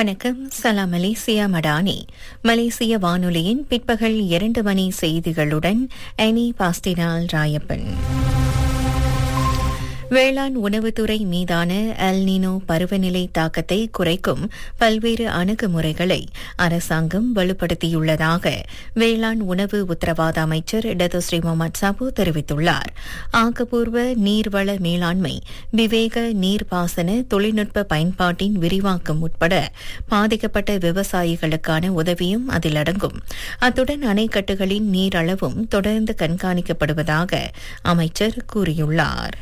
வணக்கம் சலாம் மலேசியா மடானி மலேசிய வானொலியின் பிற்பகல் இரண்டு மணி செய்திகளுடன் அனி பாஸ்டினால் ராயப்பன் வேளாண் உணவுத்துறை மீதான அல்னினோ பருவநிலை தாக்கத்தை குறைக்கும் பல்வேறு அணுகுமுறைகளை அரசாங்கம் வலுப்படுத்தியுள்ளதாக வேளாண் உணவு உத்தரவாத அமைச்சர் டத்தோஸ்ரீ முகமது சாபு தெரிவித்துள்ளார் ஆக்கப்பூர்வ நீர்வள மேலாண்மை விவேக நீர்ப்பாசன தொழில்நுட்ப பயன்பாட்டின் விரிவாக்கம் உட்பட பாதிக்கப்பட்ட விவசாயிகளுக்கான உதவியும் அதில் அடங்கும் அத்துடன் அணைக்கட்டுகளின் நீர் அளவும் தொடர்ந்து கண்காணிக்கப்படுவதாக அமைச்சர் கூறியுள்ளார்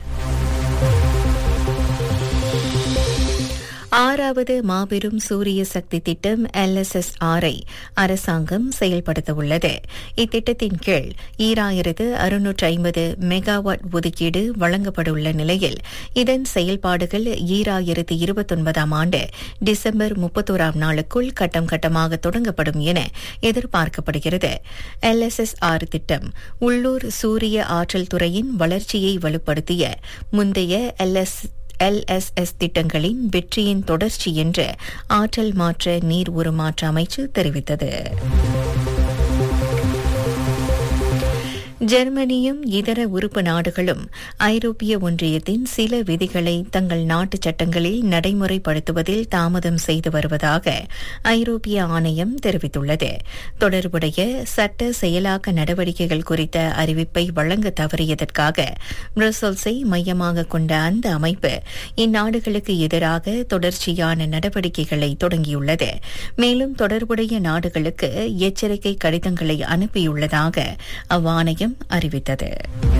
ஆறாவது மாபெரும் சூரிய சக்தி திட்டம் எல்எஸ்எஸ் ஆரை அரசாங்கம் செயல்படுத்த உள்ளது இத்திட்டத்தின் கீழ் ஈராயிரத்து அறுநூற்று ஐம்பது மெகாவாட் ஒதுக்கீடு வழங்கப்பட்டுள்ள நிலையில் இதன் செயல்பாடுகள் ஈராயிரத்து இருபத்தொன்பதாம் ஆண்டு டிசம்பர் முப்பத்தோராம் நாளுக்குள் கட்டம் கட்டமாக தொடங்கப்படும் என எதிர்பார்க்கப்படுகிறது எல்எஸ்எஸ் ஆறு திட்டம் உள்ளூர் சூரிய ஆற்றல் துறையின் வளர்ச்சியை வலுப்படுத்திய முந்தைய எல்எஸ் எல்எஸ்எஸ் திட்டங்களின் வெற்றியின் தொடர்ச்சி என்று ஆற்றல் மாற்ற நீர் உருமாற்ற அமைச்சு தெரிவித்தது ஜெர்மனியும் இதர உறுப்பு நாடுகளும் ஐரோப்பிய ஒன்றியத்தின் சில விதிகளை தங்கள் நாட்டு சட்டங்களில் நடைமுறைப்படுத்துவதில் தாமதம் செய்து வருவதாக ஐரோப்பிய ஆணையம் தெரிவித்துள்ளது தொடர்புடைய சட்ட செயலாக்க நடவடிக்கைகள் குறித்த அறிவிப்பை வழங்க தவறியதற்காக பிரசல்ஸை மையமாக கொண்ட அந்த அமைப்பு இந்நாடுகளுக்கு எதிராக தொடர்ச்சியான நடவடிக்கைகளை தொடங்கியுள்ளது மேலும் தொடர்புடைய நாடுகளுக்கு எச்சரிக்கை கடிதங்களை அனுப்பியுள்ளதாக அவ்வாணையம் அறிவித்தது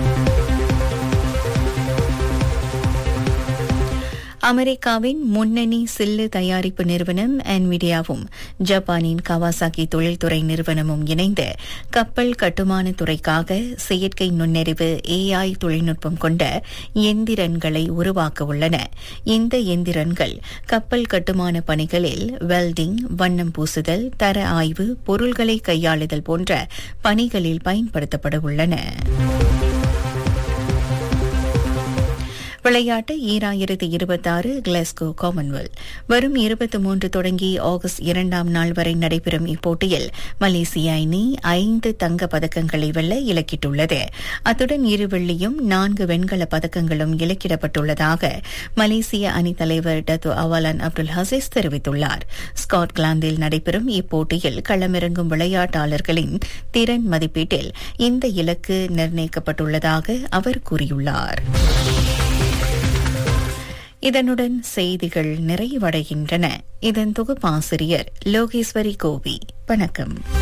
அமெரிக்காவின் முன்னணி சில்லு தயாரிப்பு நிறுவனம் என்விடியாவும் ஜப்பானின் கவாசாக்கி தொழில்துறை நிறுவனமும் இணைந்து கப்பல் கட்டுமான துறைக்காக செயற்கை நுண்ணறிவு ஏஐ தொழில்நுட்பம் கொண்ட எந்திரன்களை உருவாக்க உள்ளன இந்த எந்திரன்கள் கப்பல் கட்டுமான பணிகளில் வெல்டிங் வண்ணம் பூசுதல் தர ஆய்வு பொருள்களை கையாளுதல் போன்ற பணிகளில் பயன்படுத்தப்பட உள்ளன விளையாட்டு ஈராயிரத்து இருபத்தாறு கிளாஸ்கோ காமன்வெல்த் வரும் இருபத்தி மூன்று தொடங்கி ஆகஸ்ட் இரண்டாம் நாள் வரை நடைபெறும் இப்போட்டியில் மலேசிய அணி ஐந்து தங்க பதக்கங்களை வெல்ல இலக்கிட்டுள்ளது அத்துடன் இரு வெள்ளியும் நான்கு வெண்கல பதக்கங்களும் இலக்கிடப்பட்டுள்ளதாக மலேசிய அணி தலைவர் டத்து அவாலான் அப்துல் ஹசீஸ் தெரிவித்துள்ளார் ஸ்காட்லாந்தில் நடைபெறும் இப்போட்டியில் களமிறங்கும் விளையாட்டாளர்களின் திறன் மதிப்பீட்டில் இந்த இலக்கு நிர்ணயிக்கப்பட்டுள்ளதாக அவர் கூறியுள்ளார் இதனுடன் செய்திகள் நிறைவடைகின்றன இதன் தொகுப்பாசிரியர் லோகேஸ்வரி கோவி வணக்கம்